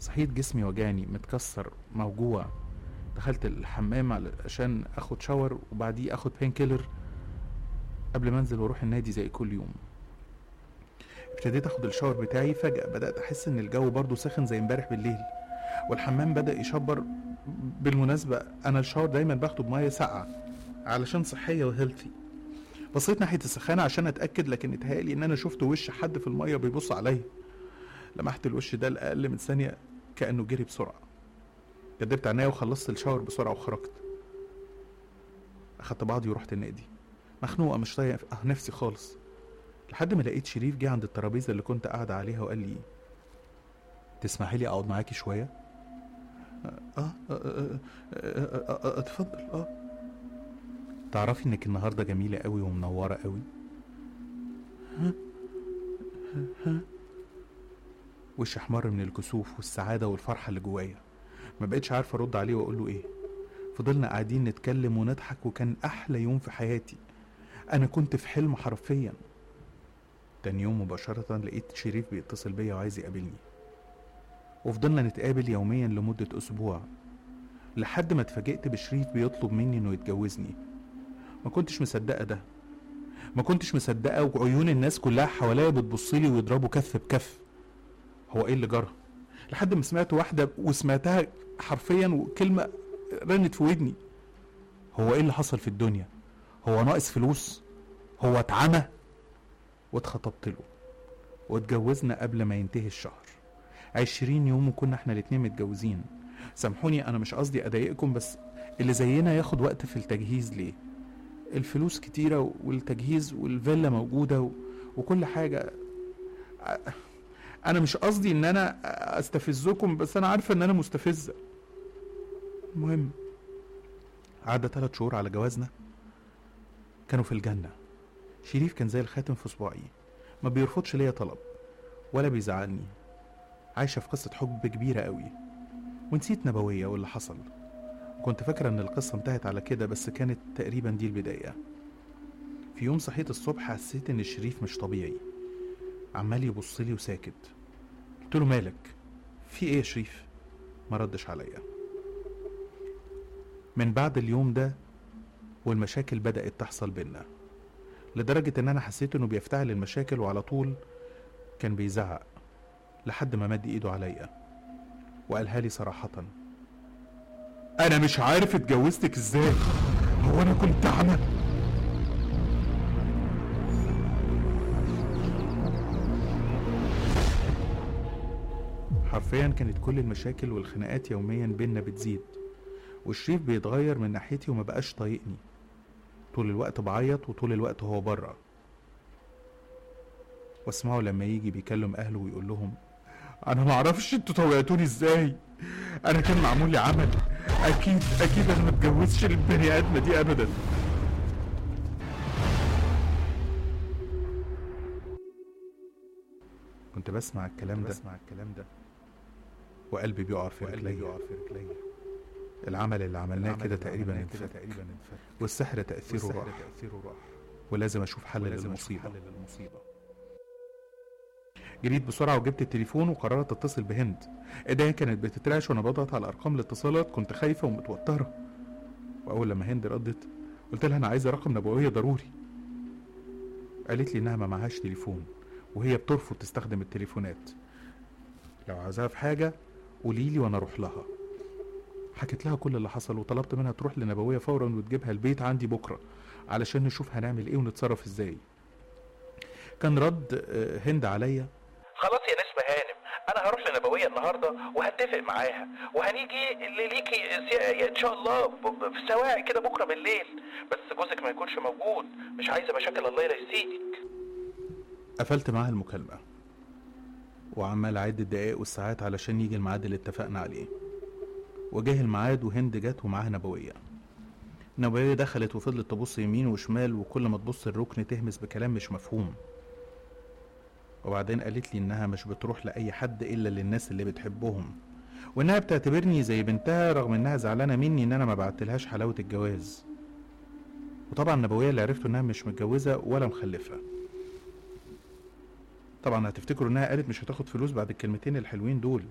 صحيت جسمي وجعني متكسر موجوع دخلت الحمام علشان اخد شاور وبعديه اخد بين كيلر قبل ما انزل واروح النادي زي كل يوم ابتديت اخد الشاور بتاعي فجأة بدأت احس ان الجو برضه ساخن زي امبارح بالليل والحمام بدأ يشبر بالمناسبة انا الشاور دايما باخده بمية ساقعة علشان صحية وهيلثي بصيت ناحية السخانة عشان اتأكد لكن اتهيألي ان انا شفت وش حد في المية بيبص عليا لمحت الوش ده لأقل من ثانية كأنه جري بسرعة كدبت عينيا وخلصت الشاور بسرعة وخرجت أخدت بعضي ورحت النادي مخنوقة مش طايقة نفسي خالص لحد ما لقيت شريف جه عند الترابيزة اللي كنت قاعدة عليها وقال لي تسمحي لي أقعد معاكي شوية؟ آه آه آه آه آه آه اتفضل آه تعرفي إنك النهاردة جميلة قوي ومنورة قوي؟ ها؟ ها؟ وشي احمر من الكسوف والسعادة والفرحة اللي جوايا ما بقتش عارفة أرد عليه وأقول له إيه فضلنا قاعدين نتكلم ونضحك وكان أحلى يوم في حياتي أنا كنت في حلم حرفيا تاني يوم مباشرة لقيت شريف بيتصل بيا وعايز يقابلني وفضلنا نتقابل يوميا لمدة أسبوع لحد ما اتفاجئت بشريف بيطلب مني إنه يتجوزني ما كنتش مصدقة ده ما كنتش مصدقة وعيون الناس كلها حواليا بتبصلي ويضربوا كف بكف هو ايه اللي جرى لحد ما سمعت واحدة وسمعتها حرفيا وكلمة رنت في ودني هو ايه اللي حصل في الدنيا هو ناقص فلوس هو اتعمى واتخطبت له واتجوزنا قبل ما ينتهي الشهر عشرين يوم وكنا احنا الاتنين متجوزين سامحوني انا مش قصدي اضايقكم بس اللي زينا ياخد وقت في التجهيز ليه الفلوس كتيرة والتجهيز والفيلا موجودة و... وكل حاجة انا مش قصدي ان انا استفزكم بس انا عارفه ان انا مستفزه المهم عدى ثلاث شهور على جوازنا كانوا في الجنه شريف كان زي الخاتم في صباعي ما بيرفضش ليا طلب ولا بيزعلني عايشه في قصه حب كبيره قوي ونسيت نبويه واللي حصل كنت فاكره ان القصه انتهت على كده بس كانت تقريبا دي البدايه في يوم صحيت الصبح حسيت ان الشريف مش طبيعي عمال يبص لي وساكت قلت له مالك في ايه يا شريف ما ردش عليا من بعد اليوم ده والمشاكل بدأت تحصل بينا لدرجة ان انا حسيت انه بيفتعل المشاكل وعلى طول كان بيزعق لحد ما مد ايده عليا وقالها لي صراحة انا مش عارف اتجوزتك ازاي هو انا كنت اعمى حرفيا كانت كل المشاكل والخناقات يوميا بينا بتزيد وشريف بيتغير من ناحيتي وما بقاش طايقني طول الوقت بعيط وطول الوقت هو بره واسمعه لما يجي بيكلم اهله ويقول لهم انا ما اعرفش انتوا طوعتوني ازاي انا كان معمول لي عمل اكيد اكيد انا ما اتجوزش البني ادمه دي ابدا كنت بسمع الكلام ده بسمع الكلام ده وقلبي بيقع في رجلي العمل اللي عملناه كده تقريبا انفك والسحر تأثيره راح ولازم اشوف حل للمصيبة جريت بسرعة وجبت التليفون وقررت اتصل بهند ايديا كانت بتترعش وانا بضغط على ارقام الاتصالات كنت خايفة ومتوترة واول لما هند ردت قلت لها انا عايزة رقم نبوية ضروري قالت لي انها ما معهاش تليفون وهي بترفض تستخدم التليفونات لو عايزاها في حاجة قولي لي وانا اروح لها حكيت لها كل اللي حصل وطلبت منها تروح لنبوية فورا وتجيبها البيت عندي بكرة علشان نشوف هنعمل ايه ونتصرف ازاي كان رد آه، هند عليا خلاص يا نسمة هانم انا هروح لنبوية النهاردة وهتفق معاها وهنيجي اللي ليكي سي- ان شاء الله ب- ب- في سواعي كده بكرة بالليل بس جوزك ما يكونش موجود مش عايزة مشاكل الله لا يسيدك قفلت معاها المكالمة وعمال أعد الدقايق والساعات علشان يجي الميعاد اللي اتفقنا عليه وجه الميعاد وهند جت ومعاها نبوية نبوية دخلت وفضلت تبص يمين وشمال وكل ما تبص الركن تهمس بكلام مش مفهوم وبعدين قالت لي إنها مش بتروح لأي حد إلا للناس اللي بتحبهم وإنها بتعتبرني زي بنتها رغم إنها زعلانة مني إن أنا ما بعتلهاش حلاوة الجواز وطبعا نبوية اللي عرفته إنها مش متجوزة ولا مخلفة طبعا هتفتكروا انها قالت مش هتاخد فلوس بعد الكلمتين الحلوين دول